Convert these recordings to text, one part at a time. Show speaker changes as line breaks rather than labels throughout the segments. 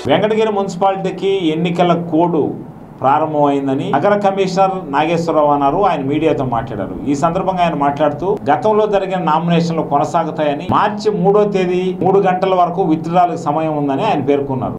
వెంకటగిరి మున్సిపాలిటీకి ఎన్నికల కోడ్ ప్రారంభమైందని నగర కమిషనర్ నాగేశ్వరరావు అన్నారు ఆయన మీడియాతో మాట్లాడారు ఈ సందర్భంగా ఆయన మాట్లాడుతూ గతంలో జరిగిన నామినేషన్లు కొనసాగుతాయని మార్చి మూడో తేదీ మూడు గంటల వరకు విత్డ్రాలకు సమయం ఉందని ఆయన పేర్కొన్నారు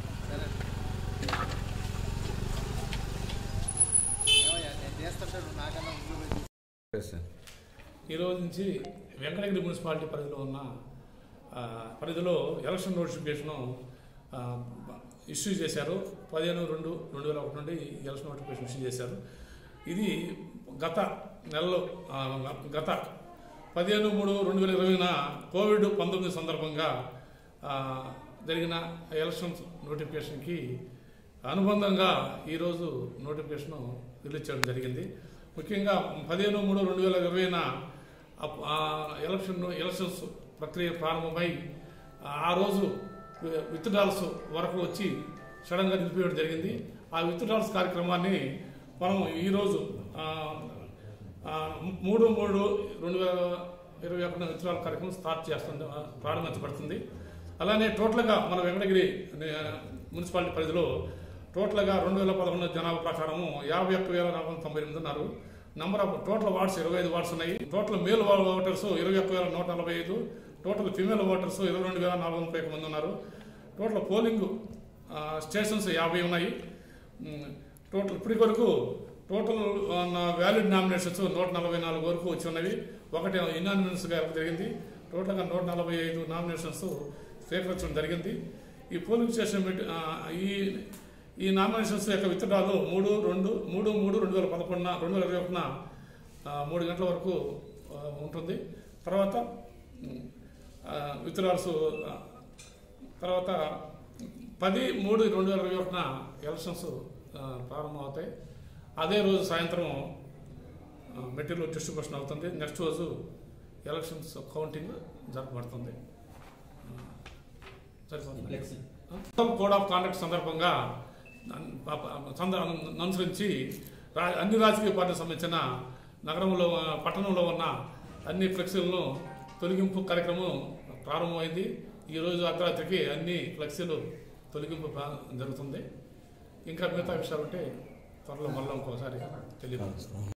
ఈరోజు నుంచి వెంకటగిరి మున్సిపాలిటీ పరిధిలో ఉన్న ఆ, పరిధిలో ఎలక్షన్ నోటిఫికేషను ఆ, ఇష్యూ చేశారు పదిహేను రెండు రెండు వేల ఒకటి నుండి ఎలక్షన్ నోటిఫికేషన్ ఇష్యూ చేశారు ఇది గత నెలలో ఆ, గత పదిహేను మూడు రెండు వేల ఇరవైన కోవిడ్ పంతొమ్మిది సందర్భంగా ఆ, జరిగిన ఎలక్షన్ నోటిఫికేషన్కి అనుబంధంగా ఈరోజు నోటిఫికేషన్ రిలీజ్ చేయడం జరిగింది ముఖ్యంగా పదిహేను మూడు రెండు వేల ఇరవైన అప్- ఆ ఎలక్షన్ ఎలక్షన్స్ ప్రక్రియ ప్రారంభమై ఆ రోజు విత్డ్రాల్స్ వరకు వచ్చి సడన్గా నిలిపివేయడం జరిగింది ఆ విత్డ్రాల్స్ కార్యక్రమాన్ని మనం ఈరోజు ఆ, ఆ, మూడు మూడు రెండు వేల ఇరవై ఒకటిన విత్డ్రాల్ కార్యక్రమం స్టార్ట్ చేస్తుంది ఆ, ప్రారంభించబడుతుంది అలానే టోటల్గా మన వెంకటగిరి ఆ, మున్సిపాలిటీ పరిధిలో టోటల్గా రెండు వేల పదకొండు జనాభా ప్రకారము యాభై ఒక్క వేల నాలుగు వందల తొంభై ఎనిమిది ఉన్నారు నంబర్ ఆఫ్ టోటల్ వార్డ్స్ ఇరవై ఐదు వార్డ్స్ ఉన్నాయి టోటల్ మేల్ ఓటర్స్ ఇరవై ఒక్క వేల నూట నలభై ఐదు టోటల్ ఫిమేల్ ఓటర్స్ ఇరవై రెండు వేల నాలుగు వందల ముప్పై ఒక మంది ఉన్నారు టోటల్ పోలింగ్ ఆ, స్టేషన్స్ యాభై ఉన్నాయి ఉమ్, టోటల్ ఇప్పటి వరకు టోటల్ వ్యాలిడ్ నామినేషన్స్ నూట నలభై నాలుగు వరకు వచ్చి ఉన్నవి ఒకటి ఇనామినెన్స్గా ఇవ్వడం జరిగింది టోటల్గా నూట నలభై ఐదు నామినేషన్స్ స్వీకరించడం జరిగింది ఈ పోలింగ్ స్టేషన్ పెట్టి ఆ, ఈ ఈ నామినేషన్స్ యొక్క విత్తడాలు మూడు రెండు మూడు మూడు రెండు వేల పదకొండున రెండు వేల ఇరవై ఒకటిన ఆ, మూడు గంటల వరకు ఆ, ఉంటుంది తర్వాత విత్డ్రాల్స్ తర్వాత పది మూడు రెండు వేల ఇరవై ఒకటిన ఎలక్షన్స్ ఆ, ప్రారంభమవుతాయి అదే రోజు సాయంత్రం మెటీరియల్ డిస్ట్రిబ్యూషన్ అవుతుంది నెక్స్ట్ రోజు ఎలక్షన్స్ కౌంటింగ్ జరపబడుతుంది ఆ, సరిపోతుంది మొత్తం కోడ్ ఆఫ్ కాండక్ట్ సందర్భంగా అన్- ప- ప- సంద- అనుసరించి రా- అన్ని రాజకీయ పార్టీలకు సంబంధించిన నగరంలో ఆ, పట్టణంలో ఉన్న అన్ని ఫ్లెక్సీలను తొలగింపు కార్యక్రమం ప్రారంభమైంది ఈరోజు అర్ధరాత్రికి అన్ని ఫ్లెక్సీలు తొలగింపు ప్రా- జరుగుతుంది ఇంకా మిగతా విషయాలు ఉంటే త్వరలో మళ్ళీ ఇంకోసారి తెలియదు